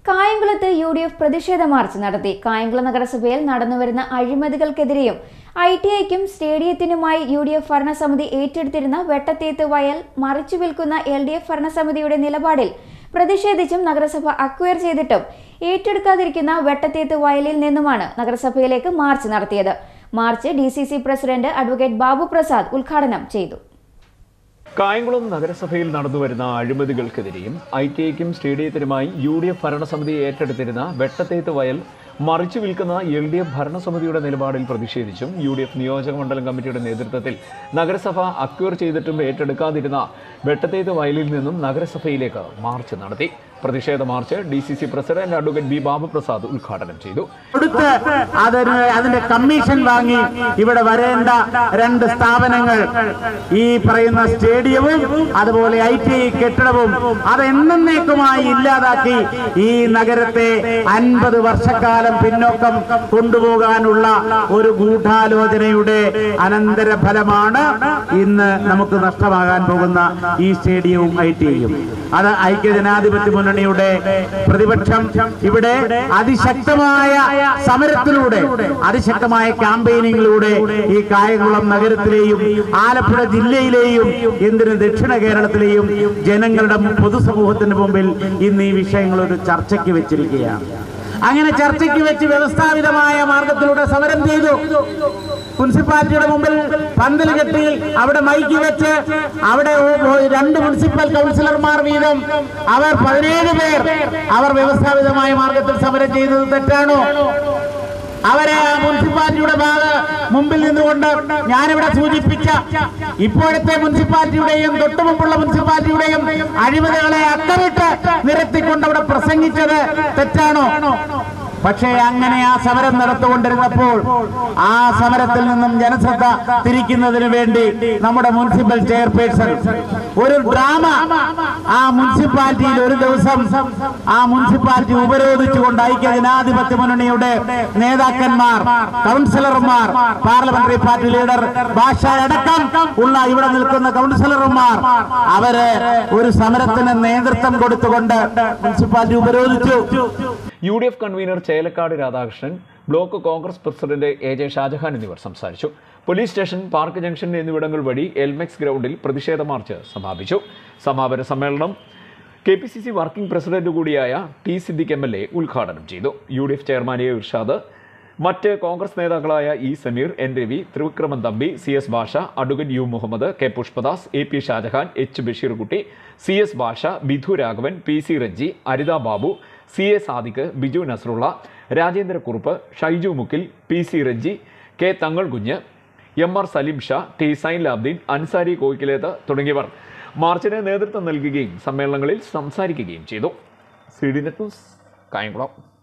കായംകുളത്ത് U D F പ്രതിഷേധ march നടത്തി കായംകുളം നഗരസഭയിൽ നടന്നുവരുന്ന അഴിമതികൾക്കെതിരെയും ഐ ടി ഐക്കും സ്റ്റേഡിയത്തിനുമായി യു ഡി എഫ് ഭരണസമിതി ഏറ്റെടുത്തിരുന്ന വെട്ടത്തേത്ത് വയൽ മറിച്ചു വിൽക്കുന്ന എൽ ഡി എഫ് ഭരണസമിതിയുടെ നിലപാടിൽ പ്രതിഷേധിച്ചും നഗരസഭ അക്വയർ ചെയ്തിട്ടും ഏറ്റെടുക്കാതിരിക്കുന്ന വെട്ടത്തേത്ത് വയലിൽ നിന്നുമാണ് നഗരസഭയിലേക്ക് മാർച്ച് നടത്തിയത് march D C C president advocate Babu Prasad ഉദ്ഘാടനം ചെയ്തു കായംകുളം നഗരസഭയിൽ നടന്നുവരുന്ന അഴിമതികൾക്കെതിരെയും ഐ ടി ഐക്കും സ്റ്റേഡിയത്തിനുമായി യു ഡി എഫ് ഭരണസമിതി ഏറ്റെടുത്തിരുന്ന വെട്ടത്തേത്ത് വയൽ മറിച്ചു വിൽക്കുന്ന എൽ ഡി എഫ് ഭരണസമിതിയുടെ നിലപാടിൽ പ്രതിഷേധിച്ചും യു ഡി എഫ് നിയോജക മണ്ഡലം കമ്മിറ്റിയുടെ നേതൃത്വത്തിൽ നഗരസഭ അക്വയർ ചെയ്തിട്ടും ഏറ്റെടുക്കാതിരുന്ന വെട്ടത്തേത്ത് വയലിൽ നിന്നും നഗരസഭയിലേക്ക് മാർച്ച് നടത്തി പ്രതിഷേധ march D C C president advocate B Babuprasad ഉദ്ഘാടനം ചെയ്തു കൊടുത്ത് അതിന് അതിന്റെ കമ്മീഷൻ വാങ്ങി ഇവിടെ വരേണ്ട രണ്ട് സ്ഥാപനങ്ങൾ ഈ പറയുന്ന സ്റ്റേഡിയവും അതുപോലെ ഐ ടി കെട്ടിടവും അത് എന്നേക്കുമായി ഇല്ലാതാക്കി ഈ നഗരത്തെ അൻപത് വർഷക്കാലം പിന്നോക്കം കൊണ്ടുപോകാനുള്ള ഒരു ഗൂഢാലോചനയുടെ അനന്തര ഫലമാണ് ഇന്ന് നമുക്ക് നഷ്ടമാകാൻ പോകുന്ന ഈ സ്റ്റേഡിയവും ഐ ടിയും അത് ഐക്യജനാധിപത്യ മുന്നണിയുടെ പ്രതിപക്ഷം ഇവിടെ അതിശക്തമായ സമരത്തിലൂടെ അതിശക്തമായ ക്യാമ്പയിനിങ്ങിലൂടെ ഈ കായംകുളം നഗരത്തിലെയും ആലപ്പുഴ ജില്ലയിലെയും എന്തിന് ദക്ഷിണ കേരളത്തിലെയും ജനങ്ങളുടെ പൊതുസമൂഹത്തിന് മുമ്പിൽ ഇന്ന് ഈ വിഷയങ്ങൾ ഒരു ചർച്ചയ്ക്ക് വെച്ചിരിക്കുകയാണ് അങ്ങനെ ചർച്ചയ്ക്ക് വെച്ച് വ്യവസ്ഥാപിതമായ മാർഗത്തിലൂടെ സമരം ചെയ്തു മുനിസിപ്പാലിറ്റിയുടെ മുമ്പിൽ പന്തൽ കെട്ടി അവിടെ മൈക്ക് വെച്ച് അവിടെ ഓ- ഓ- രണ്ട് മുനിസിപ്പൽ കൗൺസിലർമാർ വീതം അവർ പതിനേഴ് പേർ അവർ വ്യവസ്ഥാപിതമായ മാർഗത്തിൽ സമരം ചെയ്തത് തെറ്റാണോ അവരെ ആ മുനിസിപ്പാലിറ്റിയുടെ ഭാഗ മുമ്പിൽ നിന്നുകൊണ്ട് ഞാനിവിടെ സൂചിപ്പിച്ച ഇപ്പോഴത്തെ മുനിസിപ്പാലിറ്റിയുടെയും തൊട്ടുമുമ്പുള്ള മുനിസിപ്പാലിറ്റിയുടെയും അഴിമതികളെ അക്കമിട്ട് നിരത്തിക്കൊണ്ട് അവിടെ പ്രസംഗിച്ചത് തെറ്റാണോ പക്ഷേ അങ്ങനെ ആ സമരം നടത്തുകൊണ്ടിരുന്നപ്പോൾ ആ സമരത്തിൽ നിന്നും ജനശ്രദ്ധ തിരിക്കുന്നതിന് വേണ്ടി നമ്മുടെ മുനിസിപ്പൽ ചെയർപേഴ്സൺ ഒരു ഡ്രാമ ആ മുനിസിപ്പാലിറ്റിയിൽ ഒരു ദിവസം ആ മുനിസിപ്പാലിറ്റി ഉപരോധിച്ചുകൊണ്ട് ഐക്യ ജനാധിപത്യ മുന്നണിയുടെ നേതാക്കന്മാർ കൗൺസിലർമാർ പാർലമെന്ററി പാർട്ടി ലീഡർ ഭാഷ അടക്കം ഉള്ള ഇവിടെ നിൽക്കുന്ന കൗൺസിലർമാർ അവര് ഒരു സമരത്തിന് നേതൃത്വം കൊടുത്തുകൊണ്ട് മുനിസിപ്പാലിറ്റി ഉപരോധിച്ചു U D F convener Chelakkad Radhakrishnan block Congress president A J Shajahan എന്നിവർ സംസാരിച്ചു പോലീസ് സ്റ്റേഷൻ പാർക്ക് ജംഗ്ഷൻ എന്നിവിടങ്ങൾ വഴി എൽമെക്സ് ഗ്രൗണ്ടിൽ പ്രതിഷേധ മാർച്ച് സമാപിച്ചു സമാപന സമ്മേളനം K P C C working president കൂടിയായ T Siddique M L A ഉദ്ഘാടനം ചെയ്തു U D F chairman A Irshad മറ്റ് കോൺഗ്രസ് നേതാക്കളായ E Sameer N Ravi Thrivikraman Thampi C S Bhasha advocate U Muhammad K Pushpadas A P Shah Jahan H Basheerkutty C S Bhasha Bidhu Raghavan P C Rejji Aritha Babu C A Sadiq Biju Nasarulla Rajendrakurup Shaiju മുക്കിൽ P C Rejji K Thangal Kunju M R Salim Sha T Zain Labdeen Ansari Koyikkileth തുടങ്ങിയവർ മാർച്ചിന് നേതൃത്വം നൽകുകയും സമ്മേളനങ്ങളിൽ സംസാരിക്കുകയും ചെയ്തു C D net news Kayamkulam